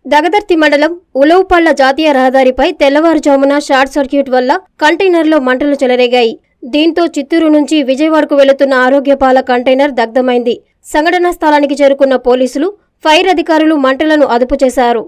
దగదర్తి మండలం ఉలవుపళ్ల జాతీయ రహదారిపై తెల్లవారుజామున షార్ట్ సర్క్యూట్ వల్ల కంటైనర్లో మంటలు చెలరేగాయి దీంతో చిత్తూరు నుంచి విజయవాడకు వెళుతున్న ఆరోగ్యపాల కంటైనర్ దగ్ధమైంది సంఘటనా స్థలానికి చేరుకున్న పోలీసులు ఫైర్ అధికారులు మంటలను అదుపు చేశారు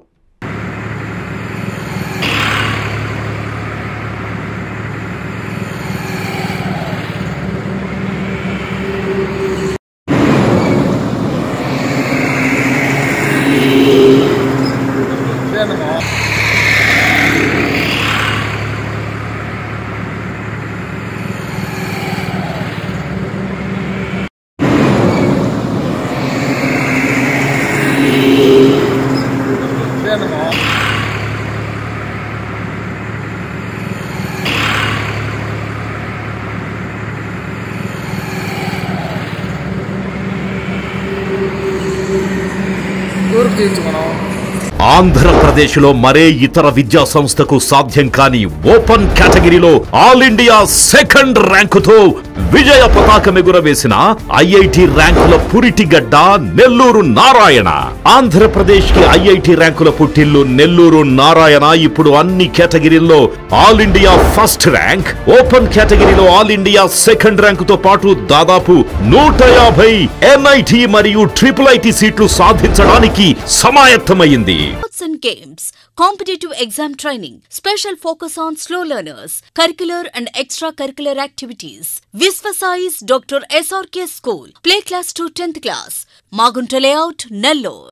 తూర్పు తీర్చు మనం ఆంధ్రప్రదేశ్లో మరే ఇతర విద్యా సంస్థకు సాధ్యం కాని ఓపెన్ కేటగిరీలో ఆల్ ఇండియా సెకండ్ ర్యాంకుతో విజయ పతాకం ఎగురవేసిన ఐఐటి ర్యాంకుల పురిటిగడ్డ నెల్లూరు నారాయణ ఆంధ్రప్రదేశ్ కి ఐఐటి ర్యాంకుల పుట్టిల్లు నెల్లూరు నారాయణ ఇప్పుడు అన్ని కేటగిరీల్లో all India first rank open కేటగిరీలో ఆల్ ఇండియా సెకండ్ ర్యాంకుతో పాటు దాదాపు నూట యాభై ఎన్ఐటి మరియు ట్రిపుల్ ఐటి సీట్లు సాధించడానికి సమాయత్తమైంది Sports and games, competitive exam training, special focus on slow learners, curricular and extracurricular activities. Visvasize Dr. SRK School, play class to 10th class, Magunta layout, Nellore.